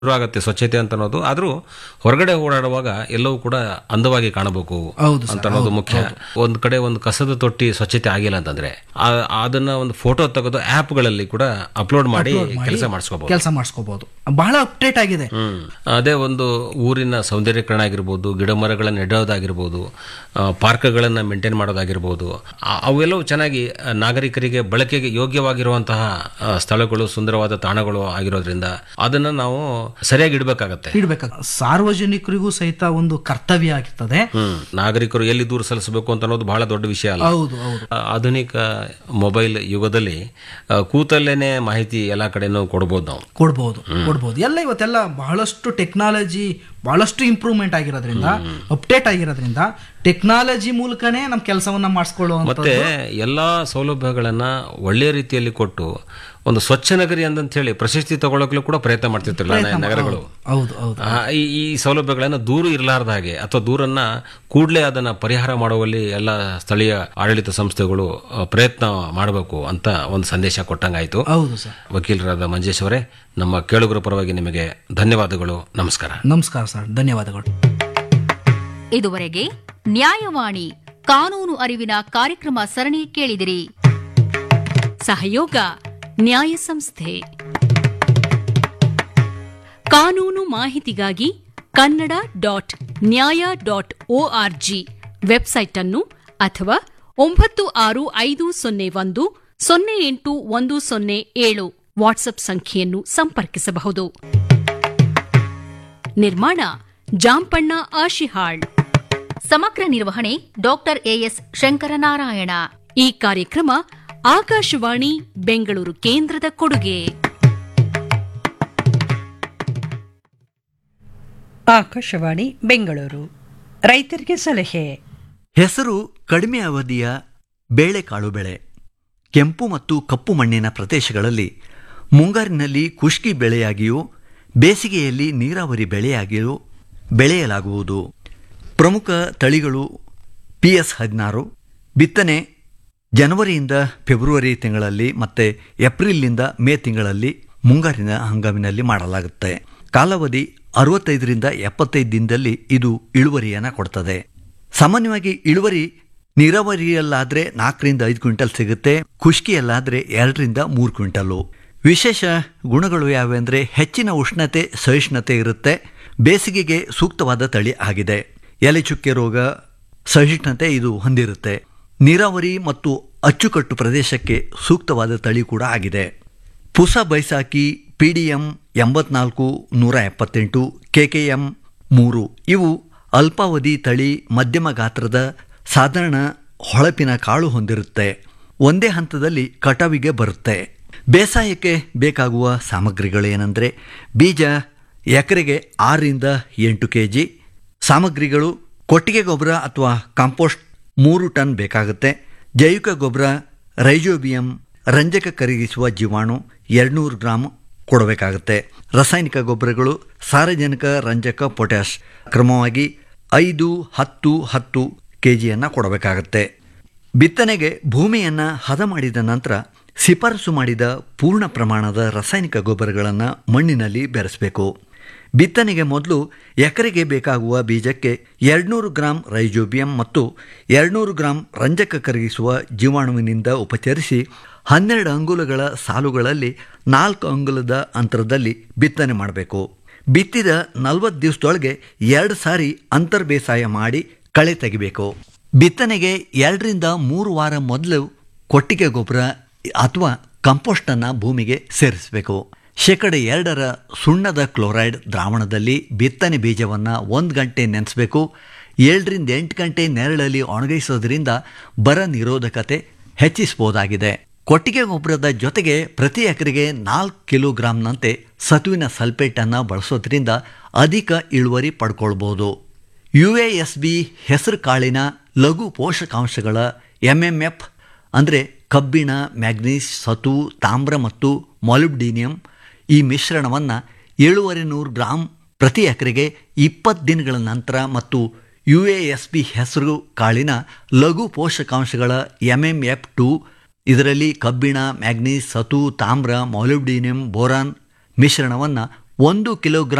ಶುರು ಆಗುತ್ತೆ ಸ್ವಚ್ಛತೆ ಅಂತ ಅನ್ನೋದು ಆದ್ರೂ ಹೊರಗಡೆ ಓಡಾಡುವಾಗ ಎಲ್ಲವೂ ಕೂಡ ಅಂದವಾಗಿ ಕಾಣಬೇಕು ಹೌದು ಅಂತ ಅನ್ನೋದು ಮುಖ್ಯ ಒಂದ್ ಕಡೆ ಒಂದು ಕಸದ ತೊಟ್ಟಿ ಸ್ವಚ್ಛತೆ ಆಗಿಲ್ಲ ಅಂತಂದ್ರೆ ಆ- ಅದನ್ನ ಒಂದು ಫೋಟೋ ತೆಗೆದು ಆಪ್ಗಳಲ್ಲಿ ಕೂಡ ಅಪ್ಲೋಡ್ ಮಾಡಿ ಕೆಲಸ ಮಾಡಿಸ್ಕೋಬಹುದು ಕೆಲಸ ಮಾಡಿಸ್ಕೋಬಹುದು ಬಹಳ ಅಪ್ಡೇಟ್ ಆಗಿದೆ ಹ್ಮ್ ಅದೇ ಒಂದು ಊರಿನ ಸೌಂದರ್ಯೀಕರಣ ಆಗಿರ್ಬೋದು ಗಿಡ ಮರಗಳನ್ನ ನೆಡೋದಾಗಿರ್ಬೋದು ಆ, ಪಾರ್ಕ್ಗಳನ್ನ ಮೇಂಟೈನ್ ಮಾಡೋದಾಗಿರ್ಬೋದು ಆ- ಅವೆಲ್ಲವೂ ಚೆನ್ನಾಗಿ ಆ, ನಾಗರಿಕರಿಗೆ ಬಳಕೆಗೆ ಯೋಗ್ಯವಾಗಿರುವಂತಹ ಆ, ಸ್ಥಳಗಳು ಸುಂದರವಾದ ತಾಣಗಳು ಆಗಿರೋದ್ರಿಂದ ಅದನ್ನ ನಾವು ಸರಿಯಾಗಿ ಇಡಬೇಕಾಗತ್ತೆ ಇಡ್ಬೇಕಾಗ ಸಾರ್ವಜನಿಕರಿಗೂ ಸಹಿತ ಒಂದು ಕರ್ತವ್ಯ ಆಗಿರ್ತದೆ ಹ್ಮ್ ನಾಗರಿಕರು ಎಲ್ಲಿ ದೂರ ಸಲ್ಲಿಸಬೇಕು ಅಂತ ಅನ್ನೋದು ಬಹಳ ದೊಡ್ಡ ವಿಷಯ ಅಲ್ಲ ಹೌದು ಹೌದು ಆ, ಆಧುನಿಕ ಮೊಬೈಲ್ ಯುಗದಲ್ಲಿ ಆ, ಕೂತಲ್ಲೇನೆ ಮಾಹಿತಿ ಎಲ್ಲಾ ಕಡೆನೂ ಕೊಡ್ಬೋದು ನಾವು ಕೊಡ್ಬೋದು ಕೊಡ್ಬೋದು ಎಲ್ಲ ಇವತ್ತೆಲ್ಲ ಬಹಳಷ್ಟು ಟೆಕ್ನಾಲಜಿ ಬಹಳಷ್ಟು ಇಂಪ್ರೂವ್ಮೆಂಟ್ ಆಗಿರೋದ್ರಿಂದ ಅಪ್ಡೇಟ್ ಆಗಿರೋದ್ರಿಂದ ಟೆಕ್ನಾಲಜಿ ಮೂಲಕನೇ ನಮ್ಮ ಕೆಲಸವನ್ನ ಮಾಡಿಸ್ಕೊಳ್ಳುವಂತ ಮತ್ತೆ ಎಲ್ಲಾ ಸೌಲಭ್ಯಗಳನ್ನ ಒಳ್ಳೆಯ ರೀತಿಯಲ್ಲಿ ಕೊಟ್ಟು ಒಂದು ಸ್ವಚ್ಛ ನಗರಿ ಅಂತ ಹೇಳಿ ಪ್ರಶಸ್ತಿ ತಗೊಳ್ಳೋಕ್ಲೂ ಕೂಡ ಪ್ರಯತ್ನ ಮಾಡ್ತಿರ್ತಿರಲ್ಲ ನಗರಗಳು ಹೌದು ಹೌದು ಆ, ಈ ಈ ಸೌಲಭ್ಯಗಳನ್ನ ದೂರ ಇರಲಾರ್ದ ಹಾಗೆ ಅಥವಾ ದೂರನ್ನ ಕೂಡಲೇ ಅದನ್ನ ಪರಿಹಾರ ಮಾಡುವಲ್ಲಿ ಎಲ್ಲ ಸ್ಥಳೀಯ ಆಡಳಿತ ಸಂಸ್ಥೆಗಳು ಆ, ಪ್ರಯತ್ನ ಮಾಡಬೇಕು ಅಂತ ಒಂದು ಸಂದೇಶ ಕೊಟ್ಟಂಗಾಯ್ತು ಹೌದು ಸರ್ ವಕೀಲರಾದ ಮಂಜೇಶ್ ಅವರೇ ನಮ್ಮ ಕೇಳುಗರ ಪರವಾಗಿ ನಿಮಗೆ ಧನ್ಯವಾದಗಳು ನಮಸ್ಕಾರ ನಮಸ್ಕಾರ ಸರ್ ಧನ್ಯವಾದಗಳು ಇದುವರೆಗೆ ನ್ಯಾಯವಾಣಿ ಕಾನೂನು ಅರಿವಿನ ಕಾರ್ಯಕ್ರಮ ಸರಣಿ ಕೇಳಿದಿರಿ ಸಹಯೋಗ ನ್ಯಾಯ ಸಂಸ್ಥೆ ಕಾನೂನು ಮಾಹಿತಿಗಾಗಿ Kannada dot Nyaya dot ORG website ಅನ್ನು ಅಥವಾ ಒಂಬತ್ತು ಆರು ಐದು ಸೊನ್ನೆ ಒಂದು ಸೊನ್ನೆ ಎಂಟು ಒಂದು ಸೊನ್ನೆ ಏಳು ವಾಟ್ಸ್ಆಪ್ ಸಂಖ್ಯೆಯನ್ನು ಸಂಪರ್ಕಿಸಬಹುದು ನಿರ್ಮಾಣ ಜಾಂಪಣ್ಣ ಆಶಿಹಾಳ್ ಸಮಗ್ರ ನಿರ್ವಹಣೆ ಡಾಕ್ಟರ್ ಎಎಸ್ ಶಂಕರನಾರಾಯಣ ಈ ಕಾರ್ಯಕ್ರಮ ಆಕಾಶವಾಣಿ ಬೆಂಗಳೂರು ಕೇಂದ್ರದ ಕೊಡುಗೆ ಆಕಾಶವಾಣಿ ಬೆಂಗಳೂರು ರೈತರಿಗೆ ಸಲಹೆ ಹೆಸರು ಕಡಿಮೆ ಅವಧಿಯ ಬೇಳೆಕಾಳು ಬೆಳೆ ಕೆಂಪು ಮತ್ತು ಕಪ್ಪು ಮಣ್ಣಿನ ಪ್ರದೇಶಗಳಲ್ಲಿ ಮುಂಗಾರಿನಲ್ಲಿ ಕುಷ್ಕಿ ಬೆಳೆಯಾಗಿಯೂ ಬೇಸಿಗೆಯಲ್ಲಿ ನೀರಾವರಿ ಬೆಳೆಯಾಗಿಯೂ ಬೆಳೆಯಲಾಗುವುದು ಪ್ರಮುಖ ತಳಿಗಳು ಪಿ ಎಸ್ ಹದಿನಾರು ಬಿತ್ತನೆ ಜನವರಿಯಿಂದ ಫೆಬ್ರವರಿ ತಿಂಗಳಲ್ಲಿ ಮತ್ತು ಏಪ್ರಿಲ್ನಿಂದ ಮೇ ತಿಂಗಳಲ್ಲಿ ಮುಂಗಾರಿನ ಹಂಗಾಮಿನಲ್ಲಿ ಮಾಡಲಾಗುತ್ತೆ ಕಾಲಾವಧಿ ಅರವತ್ತೈದರಿಂದ ಎಪ್ಪತ್ತೈದು ದಿನದಲ್ಲಿ ಇದು ಇಳುವರಿಯನ್ನು ಕೊಡ್ತದೆ ಸಾಮಾನ್ಯವಾಗಿ ಇಳುವರಿ ನೀರಾವರಿಯಲ್ಲಾದರೆ ನಾಲ್ಕರಿಂದ ಐದು ಕ್ವಿಂಟಲ್ ಸಿಗುತ್ತೆ ಖುಷ್ಕಿಯಲ್ಲಾದರೆ ಎರಡರಿಂದ ಮೂರು ಕ್ವಿಂಟಲ್ಲು ವಿಶೇಷ ಗುಣಗಳು ಯಾವೆ ಅಂದರೆ ಹೆಚ್ಚಿನ ಉಷ್ಣತೆ ಸಹಿಷ್ಣುತೆ ಇರುತ್ತೆ ಬೇಸಿಗೆಗೆ ಸೂಕ್ತವಾದ ತಳಿ ಆಗಿದೆ ಎಲೆ ಚುಕ್ಕೆ ರೋಗ ಸಹಿಷ್ಣುತೆ ಇದು ಹೊಂದಿರುತ್ತೆ ನೀರಾವರಿ ಮತ್ತು ಅಚ್ಚುಕಟ್ಟು ಪ್ರದೇಶಕ್ಕೆ ಸೂಕ್ತವಾದ ತಳಿ ಕೂಡ ಆಗಿದೆ Pusa Baisakhi P D M ಎಂಬತ್ನಾಲ್ಕು ನೂರ ಎಪ್ಪತ್ತೆಂಟು ಕೆ ಕೆ ಎಂ ಮೂರು ಇವು ಅಲ್ಪಾವಧಿ ತಳಿ ಮಧ್ಯಮ ಗಾತ್ರದ ಸಾಧಾರಣ ಹೊಳಪಿನ ಕಾಳು ಹೊಂದಿರುತ್ತೆ ಒಂದೇ ಹಂತದಲ್ಲಿ ಕಟಾವಿಗೆ ಬರುತ್ತೆ ಬೇಸಾಯಕ್ಕೆ ಬೇಕಾಗುವ ಸಾಮಗ್ರಿಗಳೇನೆಂದರೆ ಬೀಜ ಎಕರೆಗೆ ಆರರಿಂದ ಎಂಟು ಕೆ ಜಿ ಸಾಮಗ್ರಿಗಳು ಕೊಟ್ಟಿಗೆ ಗೊಬ್ಬರ ಅಥವಾ ಕಾಂಪೋಸ್ಟ್ ಮೂರು ಟನ್ ಬೇಕಾಗುತ್ತೆ ಜೈವಿಕ ಗೊಬ್ಬರ ರೈಜೋಬಿಯಂ ರಂಜಕ ಕರಗಿಸುವ ಜೀವಾಣು ಎರಡುನೂರು ಗ್ರಾಮ್ ಕೊಡಬೇಕಾಗುತ್ತೆ ರಾಸಾಯನಿಕ ಗೊಬ್ಬರಗಳು ಸಾರಜನಕ ರಂಜಕ ಪೊಟ್ಯಾಶ್ ಕ್ರಮವಾಗಿ ಐದು ಹತ್ತು ಹತ್ತು ಕೆ ಜಿಯನ್ನು ಕೊಡಬೇಕಾಗತ್ತೆ ಬಿತ್ತನೆಗೆ ಭೂಮಿಯನ್ನು ಹದ ಮಾಡಿದ ನಂತರ ಶಿಫಾರಸು ಮಾಡಿದ ಪೂರ್ಣ ಪ್ರಮಾಣದ ರಾಸಾಯನಿಕ ಗೊಬ್ಬರಗಳನ್ನು ಮಣ್ಣಿನಲ್ಲಿ ಬೆರೆಸಬೇಕು ಬಿತ್ತನೆಗೆ ಮೊದಲು ಎಕರೆಗೆ ಬೇಕಾಗುವ ಬೀಜಕ್ಕೆ ಎರಡುನೂರು ಗ್ರಾಂ ರೈಜೋಬಿಯಂ ಮತ್ತು ಎರಡುನೂರು ಗ್ರಾಂ ರಂಜಕ ಕರಗಿಸುವ ಜೀವಾಣುವಿನಿಂದ ಉಪಚರಿಸಿ ಹನ್ನೆರಡು ಅಂಗುಲಗಳ ಸಾಲುಗಳಲ್ಲಿ ನಾಲ್ಕು ಅಂಗುಲದ ಅಂತರದಲ್ಲಿ ಬಿತ್ತನೆ ಮಾಡಬೇಕು ಬಿತ್ತಿದ ನಲವತ್ತು ದಿವಸದೊಳಗೆ ಎರಡು ಸಾರಿ ಅಂತರ್ ಬೇಸಾಯ ಮಾಡಿ ಕಳೆ ತೆಗಿಬೇಕು ಬಿತ್ತನೆಗೆ ಎರಡರಿಂದ ಮೂರು ವಾರ ಮೊದಲು ಕೊಟ್ಟಿಗೆ ಗೊಬ್ಬರ ಅಥವಾ ಕಂಪೋಸ್ಟನ್ನು ಭೂಮಿಗೆ ಸೇರಿಸಬೇಕು ಶೇಕಡ ಎರಡರ ಸುಣ್ಣದ ಕ್ಲೋರೈಡ್ ದ್ರಾವಣದಲ್ಲಿ ಬಿತ್ತನೆ ಬೀಜವನ್ನು ಒಂದು ಗಂಟೆ ನೆನೆಸಬೇಕು ಏಳರಿಂದ ಎಂಟು ಗಂಟೆ ನೆರಳಲ್ಲಿ ಒಣಗಿಸೋದ್ರಿಂದ ಬರ ನಿರೋಧಕತೆ ಹೆಚ್ಚಿಸಬಹುದಾಗಿದೆ ಕೊಟ್ಟಿಗೆ ಗೊಬ್ಬರದ ಜೊತೆಗೆ ಪ್ರತಿ ಎಕರೆಗೆ ನಾಲ್ಕು ಕಿಲೋಗ್ರಾಂನಂತೆ ಸತುವಿನ ಸಲ್ಫೇಟನ್ನು ಬಳಸೋದ್ರಿಂದ ಅಧಿಕ ಇಳುವರಿ ಪಡ್ಕೊಳ್ಬೋದು ಯು ಎ ಎಸ್ ಬಿ ಹೆಸರು ಕಾಳಿನ ಲಘು ಪೋಷಕಾಂಶಗಳ ಎಮ್ ಎಮ್ ಎಫ್ ಅಂದರೆ ಕಬ್ಬಿಣ ಮ್ಯಾಗ್ನೀಸ್ ಸತು ತಾಮ್ರ ಮತ್ತು ಮಾಲಿಬ್ಡಿನಿಯಂ ಈ ಮಿಶ್ರಣವನ್ನು ಏಳೂವರೆ ನೂರು ಗ್ರಾಂ ಪ್ರತಿ ಎಕರೆಗೆ ಇಪ್ಪತ್ತು ದಿನಗಳ ನಂತರ ಮತ್ತು ಯು ಎ ಎಸ್ ಬಿ ಹೆಸರು ಕಾಳಿನ ಲಘು ಪೋಷಕಾಂಶಗಳ ಎಮ್ ಎಮ್ ಎಫ್ ಟು ಇದರಲ್ಲಿ ಕಬ್ಬಿಣ ಮ್ಯಾಗ್ನೀಸ್ ಸತು ತಾಮ್ರ ಮಾಲಿಬ್ಡಿನಿಯಂ ಬೋರಾನ್ ಮಿಶ್ರಣವನ್ನು ಒಂದು ಕಿಲೋಗ್ರಾಂ